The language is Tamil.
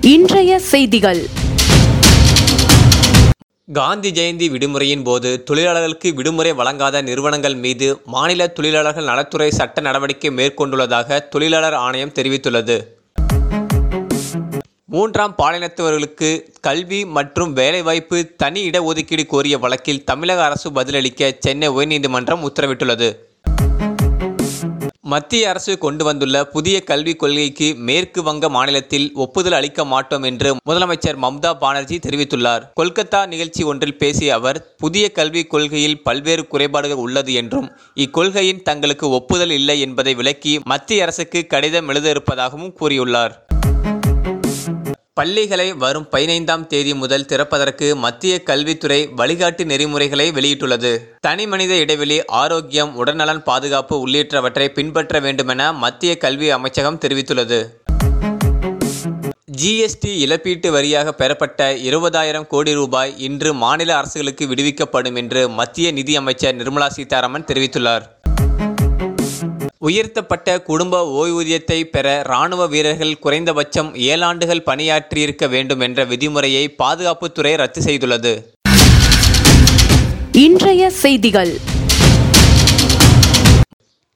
இன்றைய செய்திகள் காந்தி ஜெயந்தி விடுமுறையின் போது தொழிலாளர்களுக்கு விடுமுறை வழங்காத நிறுவனங்கள் மீது மாநில தொழிலாளர்கள் நலத்துறை சட்ட நடவடிக்கை மேற்கொண்டுள்ளதாக தொழிலாளர் ஆணையம் தெரிவித்துள்ளது மூன்றாம் பாலினத்தவர்களுக்கு கல்வி மற்றும் வேலைவாய்ப்பு தனி இடஒதுக்கீடு கோரிய வழக்கில் தமிழக அரசு பதிலளிக்க சென்னை உயர்நீதிமன்றம் உத்தரவிட்டுள்ளது மத்திய அரசு கொண்டு வந்துள்ள புதிய கல்விக் கொள்கைக்கு மேற்கு வங்க மாநிலத்தில் ஒப்புதல் அளிக்க மாட்டோம் என்று முதலமைச்சர் மம்தா பானர்ஜி தெரிவித்துள்ளார் கொல்கத்தா நிகழ்ச்சி ஒன்றில் பேசிய அவர் புதிய கல்விக் கொள்கையில் பல்வேறு குறைபாடுகள் உள்ளது என்றும் இக்கொள்கையின் தங்களுக்கு ஒப்புதல் இல்லை என்பதை விளக்கி மத்திய அரசுக்கு கடிதம் எழுத இருப்பதாகவும் கூறியுள்ளார் பள்ளிகளை வரும் பதினைந்தாம் தேதி முதல் திறப்பதற்கு மத்திய கல்வித்துறை வழிகாட்டு நெறிமுறைகளை வெளியிட்டுள்ளது தனிமனித இடைவெளி ஆரோக்கியம் உடல்நலன் பாதுகாப்பு உள்ளிட்டவற்றை பின்பற்ற வேண்டுமென மத்திய கல்வி அமைச்சகம் தெரிவித்துள்ளது ஜிஎஸ்டி இழப்பீட்டு வரியாக பெறப்பட்ட இருபதாயிரம் கோடி ரூபாய் இன்று மாநில அரசுகளுக்கு விடுவிக்கப்படும் என்று மத்திய நிதி அமைச்சர் நிர்மலா சீதாராமன் தெரிவித்துள்ளார் உயர்த்தப்பட்ட குடும்ப ஓய்வூதியத்தை பெற ராணுவ வீரர்கள் குறைந்தபட்சம் ஏழாண்டுகள் பணியாற்றியிருக்க வேண்டும் என்ற விதிமுறையை பாதுகாப்புத்துறை ரத்து செய்துள்ளது இன்றைய செய்திகள்